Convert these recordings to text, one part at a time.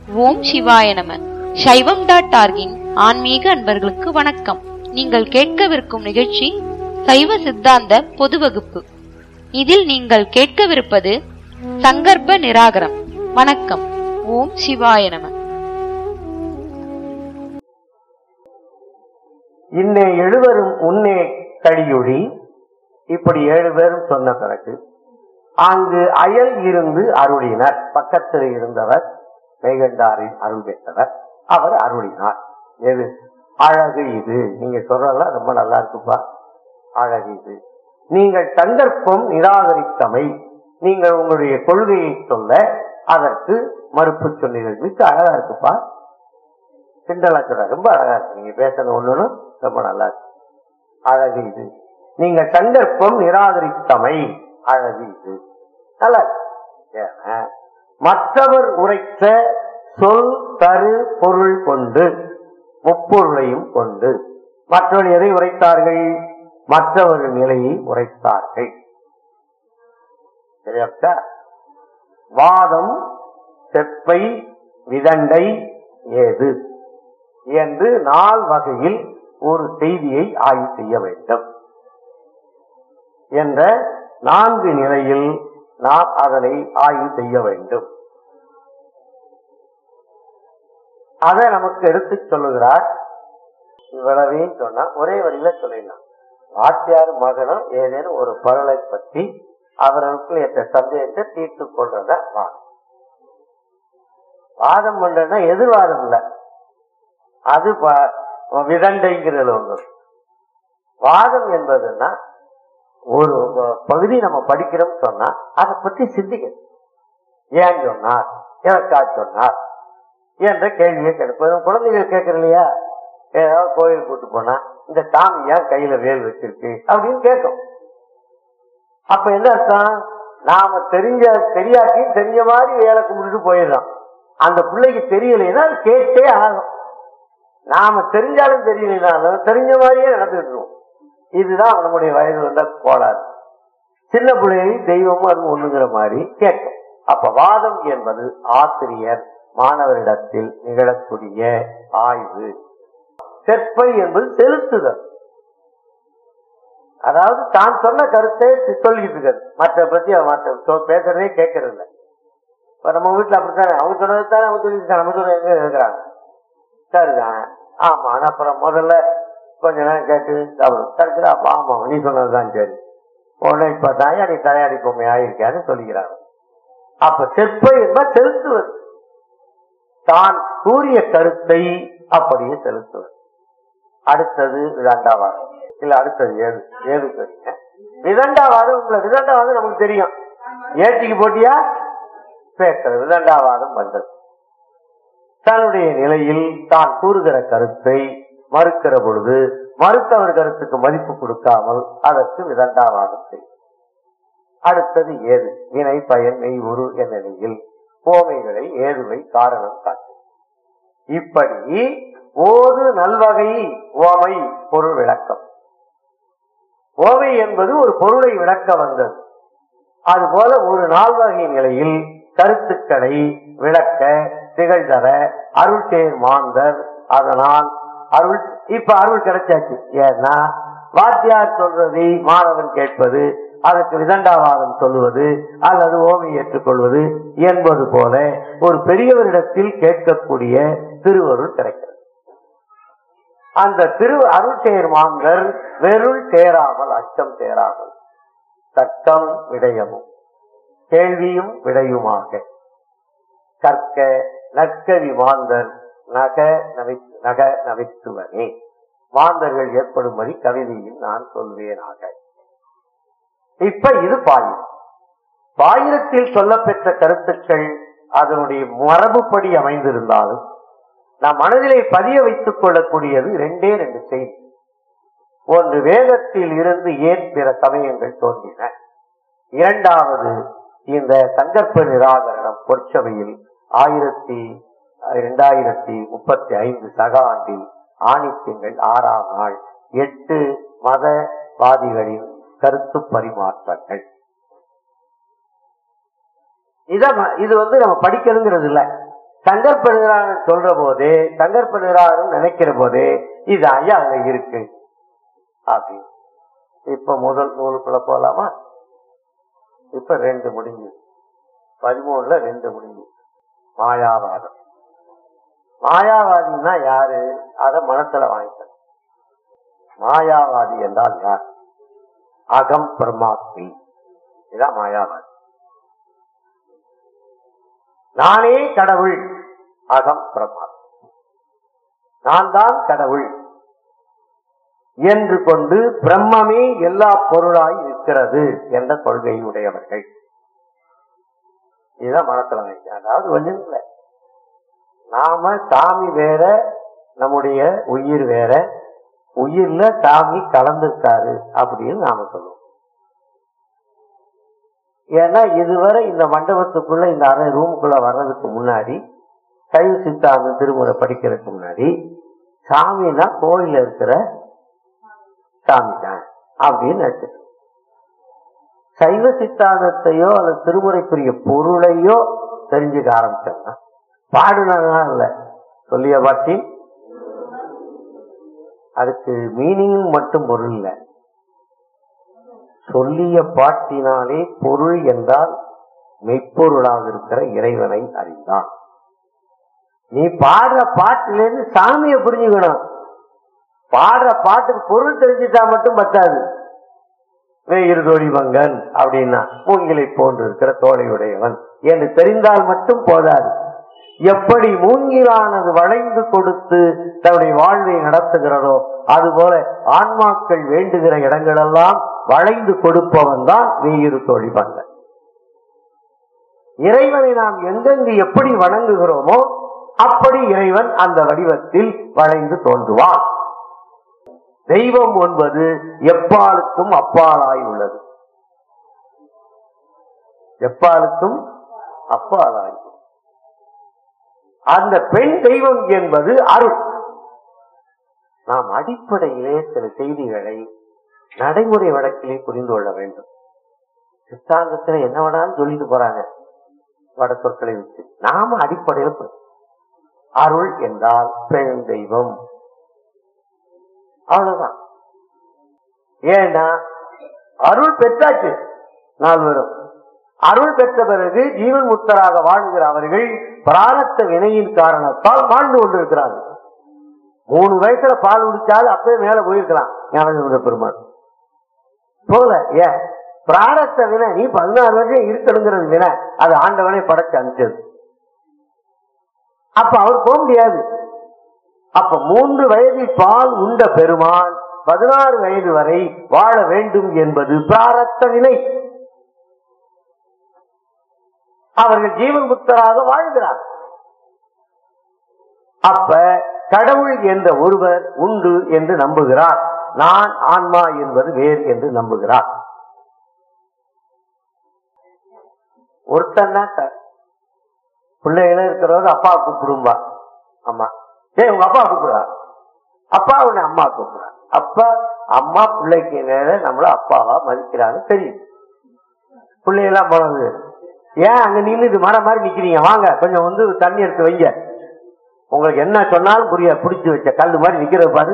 ஓம் சிவாய நம சைவம் டாட் ஆர்கின் ஆன்மீக அன்பர்களுக்கு வணக்கம் நீங்கள் கேட்கவிருக்கும் நிகழ்ச்சி சைவ சித்தாந்த பொது வகுப்பு இதில் நீங்கள் கேட்கவிருப்பது சங்கற்ப நிராகரம் வணக்கம் ஓம் சிவாய நம இன்னே எழுவரும் உன்னே கடியொழி இப்படி ஏழு பேரும் சொன்ன பிறகு அங்கு அயல் இருந்து அருளினர் பக்கத்தில் இருந்தவர் மெய்கண்டாரின் அருள் பெற்றவர் அவர் அருளினார் எது அழகு இது நீங்க சொல்றதெல்லாம் ரொம்ப நல்லா இருக்குப்பா அழகு இது நீங்கள் சந்தர்ப்பம் நிராகரித்தமை நீங்கள் உங்களுடைய கொள்கையை சொல்ல அதற்கு மறுப்பு சொன்னீர்கள் மிக்க அழகா இருக்குப்பா கிண்டலா சொல்ற ரொம்ப அழகா இருக்கு நீங்க பேசுறது ஒண்ணு ரொம்ப நல்லா இருக்கு அழகு இது நீங்க சந்தர்ப்பம் நிராகரித்தமை அழகு இது நல்லா இருக்கு. ஏன்னா, மற்றவர் உரைத்த சொல் தரு பொருள் கொண்டு முப்பொருளையும் கொண்டு மற்றவர்கள் எதை உரைத்தார்கள் மற்றவர்கள் நிலையை உரைத்தார்கள் சரியா வாதம் செப்பை விதண்டை ஏது என்று நால் வகையில் ஒரு செய்தியை ஆய்வு செய்ய வேண்டும் என்ற நான்கு நிலையில் நாம் அதனை ஆய்வு செய்ய வேண்டும் அதை நமக்கு எடுத்து சொல்லுகிறார் இவ்வளவே சொன்னா ஒரே வழியில சொல்லிடலாம் வாத்தியார் மகனும் ஏதேனும் ஒரு பொருளை பற்றி அவர்களுக்கு ஏற்ற சந்தேகத்தை தீர்த்து கொள்றத வாதம் வாதம் பண்றதுன்னா எதிர்வாதம் இல்ல அது ப- விதண்டைங்கிறது ஒண்ணு வாதம் என்பதுன்னா ஒரு பகுதி நம்ம படிக்கிறோம் சொன்னா அதை பற்றி சிந்திக்கணும் ஏன் சொன்னார் எனக்கா சொன்னார் என்ற கேள்வியை கேட்போம் குழந்தைகள் கேட்கற இல்லையா ஏதாவது கோயில் கூட்டு போனா இந்த சாமி ஏன் கையில வேல் வச்சிருக்கு அப்படின்னு கேட்கும் அப்ப என்ன அர்த்தம் நாம தெரிஞ்ச தெரியாட்டியும் தெரிஞ்ச மாதிரி வேலை கும்பிட்டுட்டு போயிடுறோம் அந்த பிள்ளைக்கு தெரியலைன்னா அது கேட்டே ஆகும் நாம தெரிஞ்சாலும் தெரியலைனாலும் தெரிஞ்ச மாதிரியே நடந்துட்டு இதுதான் நம்முடைய வயது வந்த கோளாறு சின்ன பிள்ளையை தெய்வமும் அது ஒண்ணுங்கிற மாதிரி கேட்கும் அப்ப வாதம் என்பது ஆசிரியர் மாணவரிடத்தில் நிகழக்கூடிய ஆய்வு செற்பை என்பது செலுத்துதல் அதாவது தான் சொன்ன கருத்தை சொல்லிட்டு இருக்காரு மற்ற பத்தி அவன் மற்ற சொ- பேசுறதே கேட்கறது இல்லை இப்ப நம்ம வீட்டுல அப்படித்தானே அவங்க சொன்னது தானே அவங்க சொல்லிட்டு நம்ம சொன்ன எங்க இருக்கிறாங்க சரிதான் ஆமா ஆனா அப்புறம் முதல்ல கொஞ்ச நேரம் கேட்டு சாப்பிடும் கடைசியில் அப்பா ஆமா நீ சொன்னதுதான் சரி உடனே இப்ப தாயா நீ தலையாடி பொம்மை ஆயிருக்கான்னு சொல்லிக்கிறாங்க அப்ப செற்பை என்பது செலுத்துவது தான் கூறிய கருத்தை அப்படியே செலுத்துவது அடுத்தது விதண்டாவாதம் இல்ல அடுத்தது ஏது ஏது தெரியுங்க விதண்டாவாதம் உங்களை விதண்டாவாதம் நமக்கு தெரியும் ஏற்றிக்கு போட்டியா பேசுறது விதண்டாவாதம் வந்தது தன்னுடைய நிலையில் தான் கூறுகிற கருத்தை மறுக்கிற பொழுது மறுத்தவர் கருத்துக்கு மதிப்பு கொடுக்காமல் அதற்கு விதண்டாவாதம் செய்யும் அடுத்தது ஏது வினை பயன் மெய் உரு என்ற நிலையில் கோமைகளை ஏதுவை காரணம் காட்டும் இப்படி ஓது நல்வகை ஓமை பொருள் விளக்கம் ஓமை என்பது ஒரு பொருளை விளக்க வந்தது அதுபோல ஒரு நால்வகை நிலையில் கருத்துக்களை விளக்க திகழ்தர அருள் சேர் மாந்தர் அதனால் அருள் இப்ப அருள் கிடைச்சாச்சு ஏன்னா வாத்தியார் சொல்றதை மாணவன் கேட்பது அதற்கு விதண்டாவாதம் சொல்லுவது அல்லது ஓமை ஏற்றுக்கொள்வது என்பது போல ஒரு பெரியவரிடத்தில் கேட்கக்கூடிய திருவருள் கிடைக்கிறது அந்த திரு அருள் சேர் மாந்தர் வெருள் சேராமல் அச்சம் சேராமல் தர்க்கம் விடயமும் கேள்வியும் விடையுமாக கற்க நற்கவி மாந்தர் நக நவி நக நவித்துவனே மாந்தர்கள் ஏற்படும்படி கவிதையில் நான் சொல்வேனாக இப்ப இது பாயிரம் பாயிரத்தில் சொல்லப்பெற்ற கருத்துக்கள் அதனுடைய மரபுப்படி அமைந்திருந்தாலும் நம் மனதிலே பதிய வைத்துக் கொள்ளக்கூடியது ரெண்டே ரெண்டு செய்தி ஒன்று வேதத்தில் இருந்து ஏன் பிற சமயங்கள் தோன்றின இரண்டாவது இந்த சங்கற்ப நிராகரணம் பொற்சபையில் ஆயிரத்தி இரண்டாயிரத்தி முப்பத்தி ஐந்து சக ஆண்டில் ஆணித்திங்கள் ஆறாம் நாள் எட்டு மதவாதிகளின் கருத்து பரிமாற்றங்கள் இத ம- இது வந்து நம்ம படிக்கணுங்கிறது இல்ல சங்கற்படுகிறான் சொல்ற போதே சங்கற்படுகிறான் நினைக்கிற போதே இது ஐயா அதுல இருக்கு அப்படி இப்ப முதல் நூலுக்குள்ள போலாமா இப்ப ரெண்டு முடிஞ்சு பதிமூணுல ரெண்டு முடிஞ்சு மாயாவாதம் மாயாவாதின்னா யாரு அத மனசுல வாங்கிக்க மாயாவாதி என்றால் யார் அகம் பிரமாத்மி இதான் மாயாவாதி நானே கடவுள் அகம் பிரமாத்மி நான் தான் கடவுள் என்று கொண்டு பிரம்மமே எல்லா பொருளாய் இருக்கிறது என்ற கொள்கை உடையவர்கள் இதுதான் மனசுல வைக்க அதாவது கொஞ்சம் இல்ல நாம சாமி வேற நம்முடைய உயிர் வேற உயிர்ல சாமி கலந்துருக்காரு அப்படின்னு நாம சொல்லுவோம் ஏன்னா இதுவரை இந்த மண்டபத்துக்குள்ள இந்த அரை ரூமுக்குள்ள வர்றதுக்கு முன்னாடி சைவ சித்தாந்த திருமுறை படிக்கிறதுக்கு முன்னாடி சாமினா கோயில இருக்கிற சாமி தான் அப்படின்னு நினைச்சிட்டு சைவ சித்தாந்தத்தையோ அல்லது திருமுறைக்குரிய பொருளையோ தெரிஞ்சுக்க ஆரம்பிச்சோம்னா பாடுனா இல்ல சொல்லிய பாட்டி அதுக்கு மீனிங் மட்டும் பொருள் இல்ல சொல்லிய பாட்டினாலே பொருள் என்றால் மெய்ப்பொருளாக இருக்கிற இறைவனை அறிந்தான் நீ பாடுற பாட்டிலேருந்து சாமியை புரிஞ்சுக்கணும் பாடுற பாட்டுக்கு பொருள் தெரிஞ்சுட்டா மட்டும் பத்தாது வேயிறு தோழிவங்கன் அப்படின்னா மூங்கிலை போன்று இருக்கிற தோழையுடையவன் என்று தெரிந்தால் மட்டும் போதாது எப்படி மூங்கிலானது வளைந்து கொடுத்து தன்னுடைய வாழ்வை நடத்துகிறதோ அதுபோல ஆன்மாக்கள் வேண்டுகிற இடங்களெல்லாம் வளைந்து கொடுப்பவன் தான் வேயிறு தோழிவங்கன் இறைவனை நாம் எங்கெங்கு எப்படி வணங்குகிறோமோ அப்படி இறைவன் அந்த வடிவத்தில் வளைந்து தோன்றுவான் தெய்வம் என்பது எப்பாலுக்கும் அப்பாலாய் உள்ளது எப்பாலுக்கும் அப்பாலாய் அந்த பெண் தெய்வம் என்பது அருள் நாம் அடிப்படையிலே சில செய்திகளை நடைமுறை வழக்கிலே புரிந்து கொள்ள வேண்டும் சித்தாந்தத்துல என்ன வேணாலும் சொல்லிட்டு போறாங்க வட சொற்களை வச்சு நாம அடிப்படையில் புரி- அருள் என்றால் பெண் தெய்வம் அவ்வளவுதான் ஏன்னா அருள் பெற்றாச்சு நால்வரும் அருள் பெற்ற பிறகு ஜீவன் முக்தராக வாழ்கிற அவர்கள் பிராரத்த வினையின் காரணத்தால் வாழ்ந்து கொண்டிருக்கிறார்கள் மூணு வயசுல பால் குடிச்சாலும் அப்பவே மேல போயிருக்கலாம் ஞானசமுத பெருமாள் போல ஏன் பிராரத்த வினை நீ பதினாறு வருஷம் இருக்கணுங்கிறது வினை அது ஆண்டவனை படைச்சு அனுப்பிச்சது அப்ப அவர் போக முடியாது அப்ப மூன்று வயதில் பால் உண்ட பெருமான் பதினாறு வயது வரை வாழ வேண்டும் என்பது பிராரத்த வினை அவர்கள் ஜீவன் முக்தராக வாழ்கிறார் அப்ப கடவுள் என்ற ஒருவர் உண்டு என்று நம்புகிறார் நான் ஆன்மா என்பது வேறு என்று நம்புகிறார் ஒருத்தன் தான் சார் பிள்ளைகள இருக்கிறவர் அப்பா கூப்பிடும்பா அம்மா சரி உங்க அப்பா கூப்பிடுறா அப்பா உன்னை அம்மா கூப்பிடுறா அப்பா அம்மா பிள்ளைக்கு நேர நம்மள அப்பாவா மதிக்கிறாங்க தெரியும் பிள்ளைகளாம் போனது ஏன் அங்க நின்று இது மரம் மாதிரி நிக்கிறீங்க வாங்க கொஞ்சம் வந்து தண்ணி எடுத்து வைங்க உங்களுக்கு என்ன சொன்னாலும் புரிய பிடிச்சு வச்ச கல்லு மாதிரி நிக்கிறது பாரு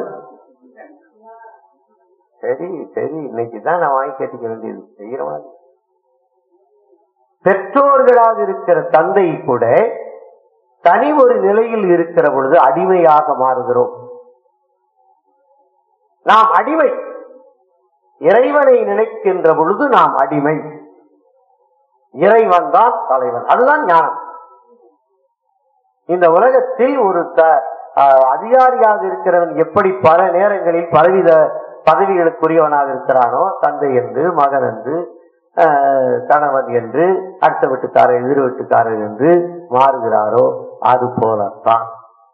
சரி சரி இன்னைக்கு தான் நான் வாங்கி கேட்டுக்க வேண்டியது செய்யற மாதிரி பெற்றோர்களாக இருக்கிற தந்தை கூட தனி ஒரு நிலையில் இருக்கிற பொழுது அடிமையாக மாறுகிறோம் நாம் அடிமை இறைவனை நினைக்கின்ற பொழுது நாம் அடிமை இறைவன் தான் தலைவன் அதுதான் ஞானம் இந்த உலகத்தில் ஒரு த- ஆஹ் அதிகாரியாக இருக்கிறவன் எப்படி பல நேரங்களில் பலவித பதவிகளுக்குரியவனாக இருக்கிறானோ தந்தை என்று மகன் என்று ஆஹ் கணவன் என்று அடுத்த வீட்டுக்காரர் எதிர் வீட்டுக்காரர் என்று மாறுகிறாரோ அது போலத்தான்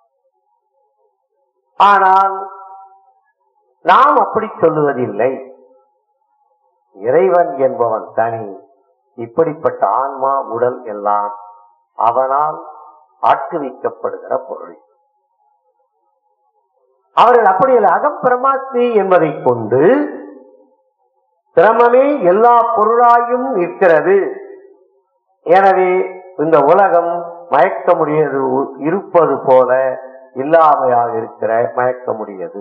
ஆனால் நாம் அப்படி சொல்லுவதில்லை இறைவன் என்பவன் தனி இப்படிப்பட்ட ஆன்மா உடல் எல்லாம் அவனால் ஆட்டுவிக்கப்படுகிற பொருள் அவர்கள் அப்படி இல்லை அகம் பிரமாஸ்மி என்பதை கொண்டு பிரமமே எல்லா பொருளாயும் நிற்கிறது எனவே இந்த உலகம் மயக்க முடியது உ- இருப்பது போல இல்லாமையாக இருக்கிற மயக்க முடியது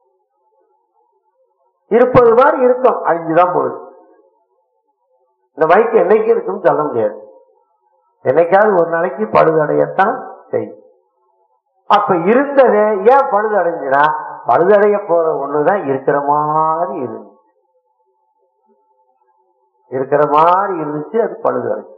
இருப்பது மாதிரி இருக்கும் அழிஞ்சுதான் போகுது இந்த மைக்கு என்னைக்கு இருக்குன்னு சொல்ல முடியாது என்னைக்காவது ஒரு நாளைக்கு பழுதடையத்தான் செய்யும் அப்ப இருந்ததே ஏன் பழுதடைஞ்சுனா பழுதடைய போற ஒண்ணுதான் இருக்கிற மாதிரி இருந்துச்சு இருக்கிற மாதிரி இருந்துச்சு அது பழுதடைஞ்சு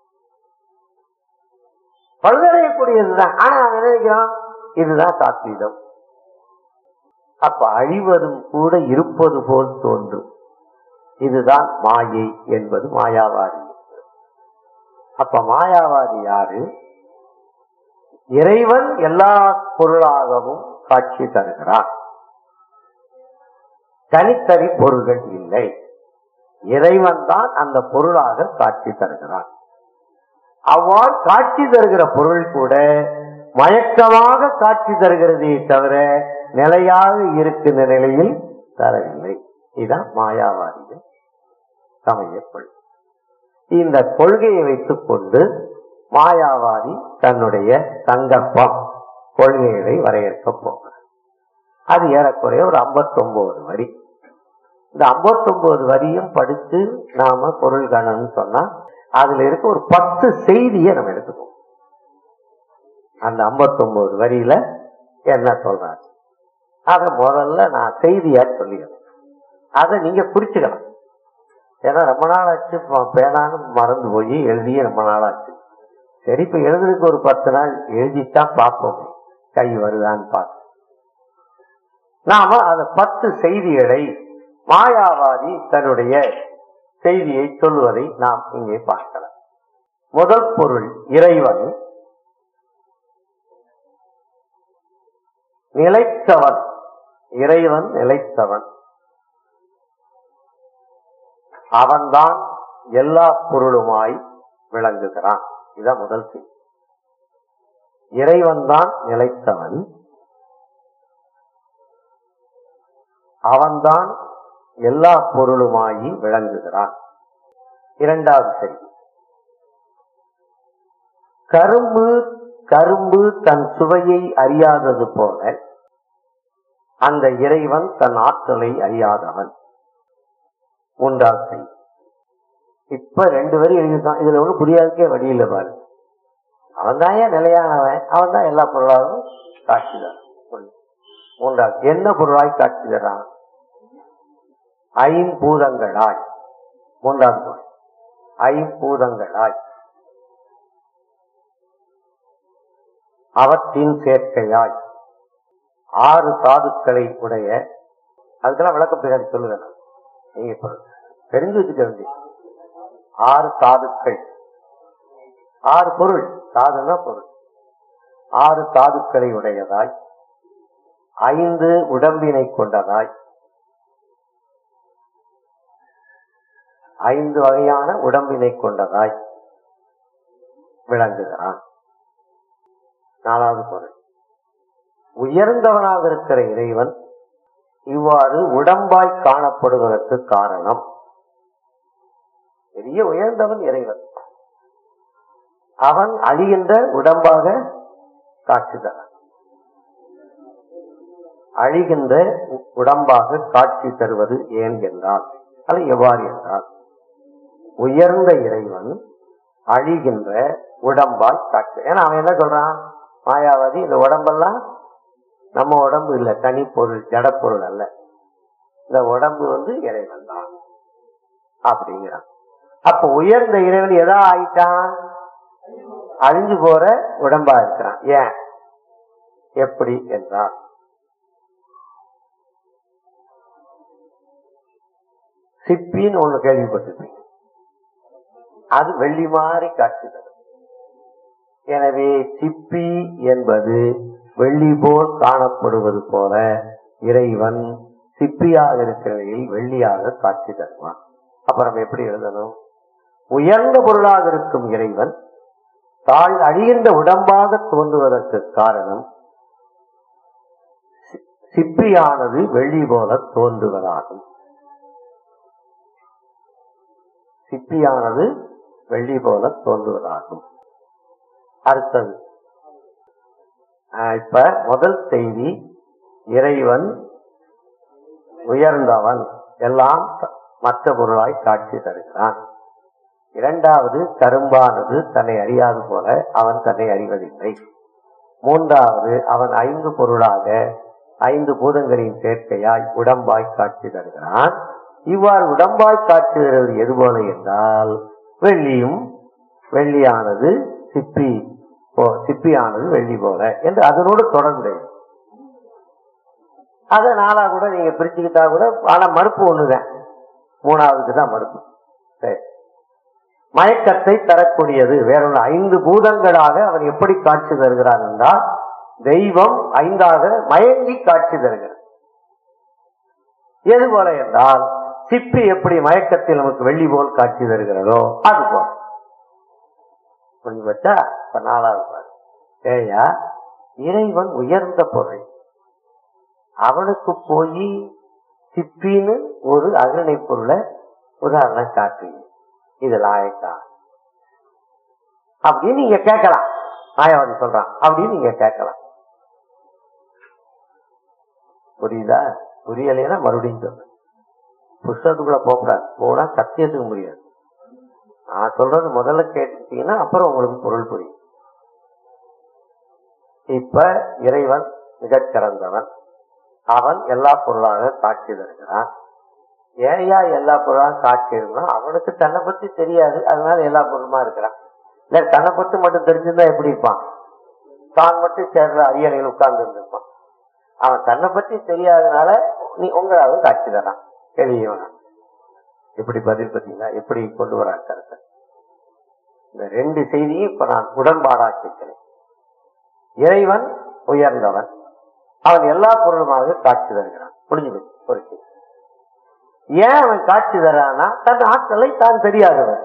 பழுதடையக்கூடியதுதான் ஆனா அவன் என்ன நினைக்கிறான் இதுதான் சாத்வீதம் அப்ப அழிவதும் கூட இருப்பது போல் தோன்றும் இதுதான் மாயை என்பது மாயாவாதி அப்ப மாயாவாதி யாரு இறைவன் எல்லா பொருளாகவும் காட்சி தருகிறான் தனித்தனி பொருள்கள் இல்லை இறைவன் தான் அந்த பொருளாக காட்சி தருகிறான் அவ்வாறு காட்சி தருகிற பொருள் கூட மயக்கமாக காட்சி தருகிறதே தவிர நிலையாக இருக்கின்ற நிலையில் தரவில்லை இதுதான் மாயாவாதிகள் சமய கொள்கை இந்த கொள்கையை வைத்துக் கொண்டு மாயாவாதி தன்னுடைய சங்கல்பம் கொள்கைகளை வரையறுக்க போகிறார் அது ஏறக்குறைய ஒரு 59 வரி இந்த 59 வரியும் படித்து நாம பொருள் காணணும்னு சொன்னா அதுல இருக்க ஒரு பத்து செய்தியை நம்ம எடுத்துக்கோம் அந்த 59 வரியில என்ன சொல்றாரு அத முதல்ல நான் செய்தியா சொல்லிடுறேன் அதை நீங்க குறிச்சுக்கலாம் ஏன்னா ரொம்ப நாள் ஆச்சு ப- பேனான்னு மறந்து போய் எழுதியே ரொம்ப நாள் ஆச்சு சரி இப்ப எழுதுறதுக்கு ஒரு பத்து நாள் எழுதித்தான் பார்ப்போம் கை வருதான்னு பார்ப்போம் நாம அந்த பத்து செய்திகளை மாயாவாதி தன்னுடைய செய்தியை சொல்லுவதை நாம் இங்கே பார்க்கலாம் முதல் பொருள் இறைவன் நிலைத்தவன் இறைவன் நிலைத்தவன் அவன்தான் எல்லா பொருளுமாய் விளங்குகிறான் இதான் முதல் செய்தி இறைவன் தான் நிலைத்தவன் அவன்தான் எல்லா பொருளுமாயி விளங்குகிறான் இரண்டாவது செய்தி கரும்பு கரும்பு தன் சுவையை அறியாதது போல அந்த இறைவன் தன் ஆற்றலை அறியாதவன் மூன்றாவது செய்தி இப்ப ரெண்டு வரி எழுதியிருக்கான் இதுல ஒண்ணு புரியாதுக்கே வழி இல்லை பாரு அவன் தான் ஏன் நிலையானவன் அவன் தான் எல்லா பொருளாகவும் காட்சி தரான் சொல்லு. மூன்றாவது என்ன பொருளாய் காட்சி தரான் ஐம்பூதங்களாய் மூன்றாவது பொருள் ஐம்பூதங்களாய் அவற்றின் சேர்க்கையாய் ஆறு தாதுக்களை உடைய அதுக்கெல்லாம் விளக்கம் பின்னாடி சொல்லுங்க நான். நீங்க இப்ப தெரிஞ்சு வச்சுக்க வேண்டிய ஆறு தாதுக்கள் ஆறு பொருள் தாதுன்னா பொருள் ஆறு தாதுக்களை உடையதாய் ஐந்து உடம்பினை கொண்டதாய் ஐந்து வகையான உடம்பினை கொண்டதாய் விளங்குகிறான் நாலாவது பொருள் உயர்ந்தவனாக இருக்கிற இறைவன் இவ்வாறு உடம்பாய் காணப்படுவதற்கு காரணம் பெரிய உயர்ந்தவன் இறைவன் அவன் அழிகின்ற உடம்பாக காட்சி தரான் அழிகின்ற உடம்பாக காட்சி தருவது ஏன் என்றால் அது எவ்வாறு என்றால் உயர்ந்த இறைவன் அழிகின்ற உடம்பாய் காட்சி ஏன்னா அவன் என்ன சொல்றான் மாயாவாதி இந்த உடம்பெல்லாம் நம்ம உடம்பு இல்ல தனி பொருள் ஜட பொருள் அல்ல இந்த உடம்பு வந்து இறைவன் தான் அப்படிங்கிறான் அப்ப உயர்ந்த இறைவன் எதா ஆயிட்டான் அழிஞ்சு போற உடம்பா இருக்கிறான் ஏன் எப்படி என்றால் சிப்பின்னு ஒண்ணு கேள்விப்பட்டிருப்பீங்க அது வெள்ளி மாதிரி காட்சி தரும் எனவே சிப்பி என்பது வெள்ளி போல் காணப்படுவது போல இறைவன் சிப்பியாக இருக்கிற நிலையில் வெள்ளியாக காட்சி தருவான் அப்புறம் எப்படி எழுதணும் உயர்ந்த பொருளாக இருக்கும் இறைவன் தாழ் அழிகின்ற உடம்பாக தோன்றுவதற்கு காரணம் சி- சிப்பியானது வெள்ளி போல தோன்றுவதாகும் சிப்பியானது வெள்ளி போல தோன்றுவதாகும் அடுத்தது ஆஹ் இப்ப முதல் செய்தி இறைவன் உயர்ந்தவன் எல்லாம் மற்ற பொருளாய் காட்சி தருகிறான் இரண்டாவது கரும்பானது தன்னை அறியாது போல அவன் தன்னை அறிவதில்லை மூன்றாவது அவன் ஐந்து பொருளாக ஐந்து பூதங்களின் சேர்க்கையாய் உடம்பாய் காட்சி தருகிறான் இவ்வாறு உடம்பாய் காட்சி தருவது எது போல என்றால் வெள்ளியும் வெள்ளியானது சிப்பி போ- சிப்பியானது வெள்ளி போல என்று அதனோடு தொடர்புடையது அதை நாளா கூட நீங்க பிரிச்சுக்கிட்டா கூட ஆனா மறுப்பு ஒண்ணுதான் மூணாவதுக்கு தான் மறுப்பு சரி மயக்கத்தை தரக்கூடியது வேற ஒண்ணு ஐந்து பூதங்களாக அவன் எப்படி காட்சி தருகிறான் என்றால் தெய்வம் ஐந்தாக மயங்கி காட்சி தருகிறான் எது போல என்றால் சிப்பி எப்படி மயக்கத்தில் நமக்கு வெள்ளி போல் காட்சி தருகிறதோ அது போல புரிஞ்சு வச்சா இப்ப நாலாவது பாரு. ஏயா இறைவன் உயர்ந்த பொருள் அவனுக்கு போய் சிப்பின்னு ஒரு அகரணை பொருளை உதாரணம் காட்டுவீங்க இது லாயக்கா அப்படின்னு நீங்க கேட்கலாம் மாயாவதி சொல்றான் அப்படின்னு நீங்க கேட்கலாம் புரியுதா புரியலைன்னா மறுபடியும் சொல்றேன் புஸ்தகத்துக்குள்ள போகக்கூடாது போனா சத்தியத்துக்கு முடியாது நான் சொல்றது முதல்ல கேட்டுட்டீங்கன்னா அப்புறம் உங்களுக்கு பொருள் புரியும் இப்ப இறைவன் மிகச் சிறந்தவன் அவன் எல்லா பொருளாக காட்சி தருகிறான் ஏயா எல்லா பொருளாக காட்சி இருக்கணும் அவனுக்கு தன்னை பத்தி தெரியாது அதனால எல்லா பொருளுமா இருக்கிறான் இல்ல தன்னை பத்தி மட்டும் தெரிஞ்சிருந்தா எப்படி இருப்பான் தான் மட்டும் சேர்ற அரியணையில் உட்கார்ந்து இருந்திருப்பான் அவன் தன்னை பத்தி தெரியாதனால நீ உங்களாவது காட்சி தரான் தெளியவனா எப்படி பதில் பார்த்தீங்களா எப்படி கொண்டு வர கருத்தை இந்த ரெண்டு செய்தியும் இப்ப நான் உடன்பாடாக்கிக்கிறேன் இறைவன் உயர்ந்தவன் அவன் எல்லா பொருளுமாக காட்சி தருகிறான் புரிஞ்சு போச்சு ஒரு செய்தி. ஏன் அவன் காட்சி தரானா தன் ஆட்களை தான் தெரியாதவன்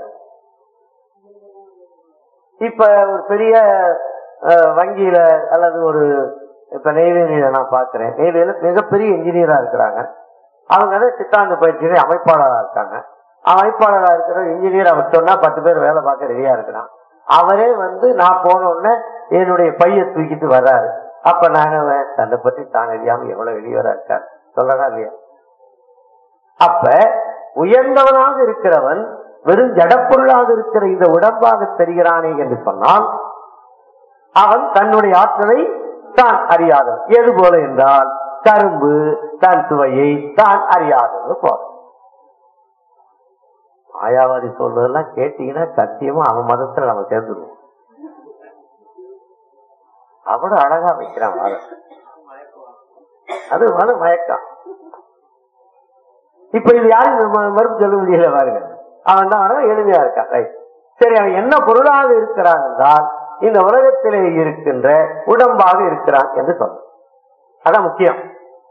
இப்ப ஒரு பெரிய அஹ், வங்கியில அல்லது ஒரு இப்ப நெய்வேலியில நான் பாக்குறேன் நெய்வேலியில மிகப்பெரிய இன்ஜினியரா இருக்கிறாங்க அவங்க வந்து சித்தாந்த பயிற்சியில அமைப்பாளரா இருக்காங்க அமைப்பாளரா இருக்கிற இன்ஜினியர் அவர் சொன்னா பத்து பேர் வேலை பார்க்க ரெடியா இருக்கிறான் அவரே வந்து நான் போன உடனே என்னுடைய பைய தூக்கிட்டு வர்றாரு அப்ப நாங்க தன்னை பத்தி தான் அறியாம எவ்வளவு வெளியவரா இருக்கார் சொல்றதா இல்லையா அப்ப உயர்ந்தவனாக இருக்கிறவன் வெறும் ஜடப்பொருளாக இருக்கிற இந்த உடம்பாக தெரிகிறானே என்று சொன்னால் அவன் தன்னுடைய ஆற்றலை தான் அறியாதவன் எது போல என்றால் கரும்பு தன் சுவையை தான் அறியாதது போல மாயாவாதி சொல்றதெல்லாம் கேட்டீங்கன்னா சத்தியமா அவன் மதத்துல நம்ம சேர்ந்துருவோம் அவ்வளவு அழகா வைக்கிறான் வாதத்தை அது மன மயக்கம் இப்ப இது யாரும் ம- மறுப்பு சொல்ல முடியல பாருங்க அவன் தான் வர எளிமையா இருக்கான் ரைட் சரி அவன் என்ன பொருளாக இருக்கிறான் என்றால் இந்த உலகத்திலே இருக்கின்ற உடம்பாக இருக்கிறான் என்று சொன்னான் அதான் முக்கியம்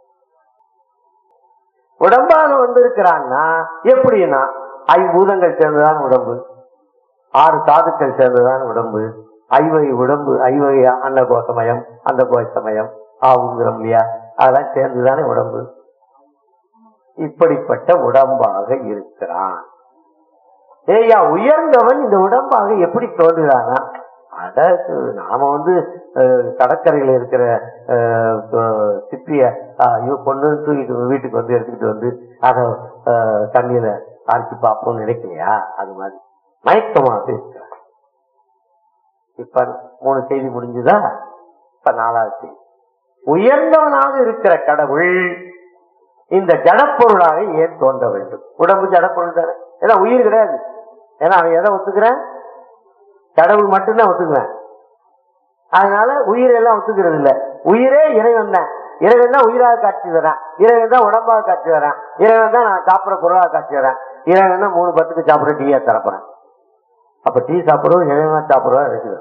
உடம்பாக வந்திருக்கிறான்னா எப்படின்னா ஐம்பூதங்கள் சேர்ந்ததான் உடம்பு ஆறு தாதுக்கள் சேர்ந்ததான் உடம்பு ஐவகை உடம்பு ஐவகை அன்ன கோசமயம் அந்த கோசமயம் ஆகுங்கிறோம் இல்லையா அதெல்லாம் சேர்ந்துதானே உடம்பு இப்படிப்பட்ட உடம்பாக இருக்கிறான் ஏய்யா உயர்ந்தவன் இந்த உடம்பாக எப்படி தோன்றுகிறானா அதாவது நாம வந்து அஹ், கடற்கரையில இருக்கிற அஹ், அஹ், சிப்பிய அஹ், ஐயோ பொண்ணு தூக்கிட்டு வீட்டுக்கு வந்து எடுத்துக்கிட்டு வந்து அதை அஹ், தண்ணியில அரைச்சு பார்ப்போம்னு நினைக்கலையா அது மாதிரி மயக்கமாக இருக்கிறான் இப்ப மூணு செய்தி முடிஞ்சுதா இப்ப நாலாவது செய்தி உயர்ந்தவனாக இருக்கிற கடவுள் இந்த ஜடப்பொருளாக ஏன் தோன்ற வேண்டும் உடம்பு ஜடப்பொருள் தானே ஏன்னா உயிர் கிடையாது ஏன்னா அவன் எதை ஒத்துக்கிறேன் கடவுள் மட்டும்தான் ஒத்துக்குவேன் அதனால உயிர் எல்லாம் ஒத்துக்கிறது இல்ல உயிரே இறைவன் தான் இறைவன் தான் உயிராக காட்சி தரான் இறைவன் தான் உடம்பாக காட்சி தரான் இறைவன் தான் நான் சாப்பிட்ற பொருளாக காட்சி தரேன் இறைவன் தான் மூணு பத்துக்கு சாப்பிட்ற டீயா தரப்போறேன் அப்ப டீ சாப்பிடுறது இறைவன் சாப்பிடுறதா இருக்குது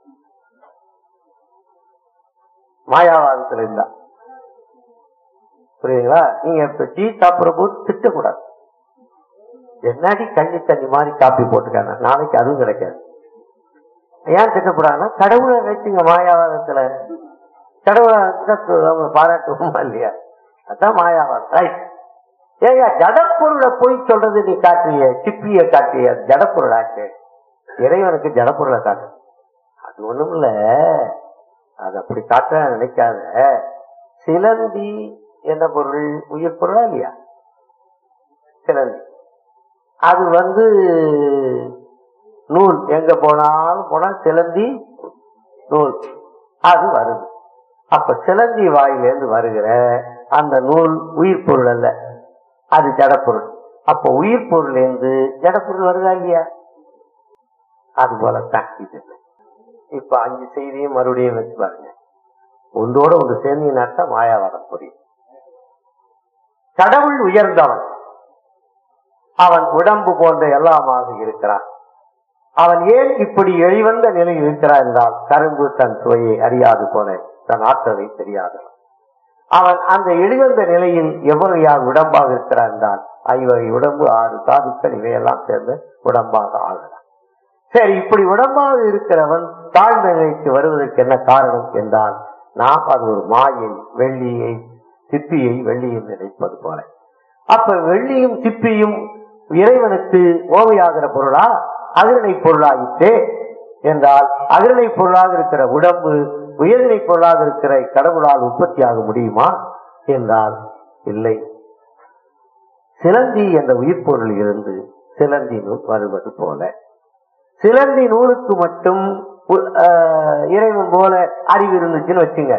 மாயாவாதத்துல இருந்தா புரியுதுங்களா நீங்க இப்ப டீ சாப்பிடுற போது திட்டக்கூடாது என்னடி கஞ்சி தண்ணி மாதிரி காப்பி போட்டுக்காங்க நாளைக்கு அதுவும் கிடைக்காது ஏன் திட்டக்கூடாதுன்னா கடவுளை வச்சுங்க மாயாவாதத்துல கடவுளை வச்சுட்டா அவங்க பாராட்டுவோமா இல்லையா அதான் மாயாவாதம் ரைட் ஏங்க ஜடப்பொருளை போய் சொல்றது நீ காட்டுறிய சிப்பிய காட்டுறிய அது ஜடப்பொருள் ஆச்சு இறைவனுக்கு ஜடப்பொருளை காட்டு அது ஒண்ணும் இல்ல அது அப்படி காட்ட நினைக்காத சிலந்தி என்ன பொருள் உயிர் பொருளா இல்லையா சிலந்தி அது வந்து நூல் எங்க போனாலும் போனா சிலந்தி நூல் அது வருது அப்ப சிலந்தி வாயிலிருந்து வருகிற அந்த நூல் உயிர் பொருள் அல்ல அது ஜடப்பொருள் அப்ப உயிர் பொருள் இருந்து ஜடப்பொருள் வருதா இல்லையா அது போலத்தான் இது இப்ப அஞ்சு செய்தியும் மறுபடியும் வச்சு பாருங்க ஒன்றோட ஒன்று சேர்ந்தீங்கன்னாக்கா மாயாவாதம் புரியும் கடவுள் உயர்ந்தவன் அவன் உடம்பு போன்ற எல்லாமாக இருக்கிறான் அவன் ஏன் இப்படி எளிவந்த நிலையில் இருக்கிறான் என்றால் கரும்பு தன் சுவையை அறியாது போல தன் ஆற்றலை தெரியாது அவன் அந்த எளிவந்த நிலையில் எவ்வகையாக உடம்பாக இருக்கிறான் என்றால் ஐவகை உடம்பு ஆறு தாதுக்கள் இவையெல்லாம் சேர்ந்து உடம்பாக ஆகிறான் சரி இப்படி உடம்பாக இருக்கிறவன் தாழ்ந்த நிலைக்கு வருவதற்கு என்ன காரணம் என்றால் நாம் அது ஒரு மாயை வெள்ளியை சிப்பியை வெள்ளியும் நினைப்பது போல அப்ப வெள்ளியும் சிப்பியும் இறைவனுக்கு ஓமையாகிற பொருளா அகிரணை பொருளாயிற்றே என்றால் அகிரணை பொருளாக இருக்கிற உடம்பு உயர்நிலை பொருளாக இருக்கிற கடவுளால் உற்பத்தியாக முடியுமா என்றால் இல்லை சிலந்தி என்ற உயிர் பொருள் இருந்து சிலந்தி நூல் வருவது போல சிலந்தி நூலுக்கு மட்டும் உ- ஆஹ் இறைவன் போல அறிவு இருந்துச்சுன்னு வச்சுங்க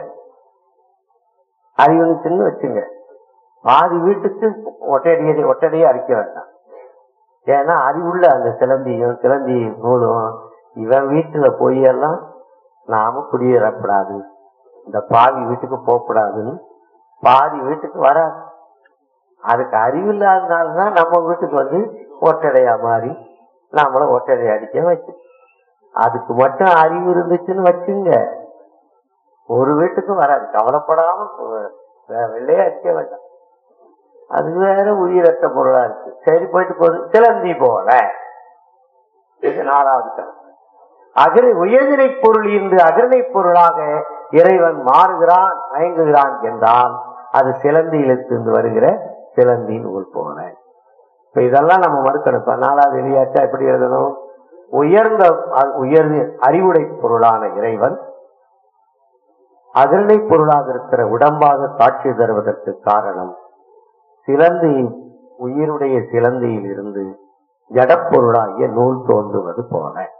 அறிவு இருந்துச்சுன்னு வச்சுங்க பாதி வீட்டுக்கு ஒட்டடியை ஒட்டடியே அடிக்க வேண்டாம் ஏன்னா அறிவுள்ள அந்த சிலந்தியும் சிலந்தி நூலும் இவன் வீட்டுல போய் எல்லாம் நாம குடியேறப்படாது இந்த பாவி வீட்டுக்கு போகக்கூடாதுன்னு பாதி வீட்டுக்கு வராது அதுக்கு அறிவு இல்லாதனாலதான் நம்ம வீட்டுக்கு வந்து ஒட்டடையா மாறி நாமள ஒட்டடை அடிக்க வச்சு அதுக்கு மட்டும் அறிவு இருந்துச்சுன்னு வச்சுங்க ஒரு வீட்டுக்கும் வராது கவலைப்படாம வே- வெள்ளையே அடிக்க வேண்டாம் அது வேற உயிரற்ற பொருளா இருக்கு சரி போயிட்டு போகுது சிலந்தி போல இது நாலாவது கருத்து அகிர உயர்நிலை பொருள் இன்று அகிரணை பொருளாக இறைவன் மாறுகிறான் மயங்குகிறான் என்றால் அது சிலந்தியிலிருந்து வருகிற சிலந்தி நூல் போல இப்ப இதெல்லாம் நம்ம மறுக்கணும் இப்ப நாலாவது வெளியாச்சா எப்படி எழுதணும் உயர்ந்த அ- உயர்ந்த அறிவுடை பொருளான இறைவன் அகிரணை பொருளாக இருக்கிற உடம்பாக காட்சி தருவதற்கு காரணம் சிலந்தி உயிருடைய சிலந்தியில் இருந்து ஜடப்பொருளாகிய நூல் தோன்றுவது போல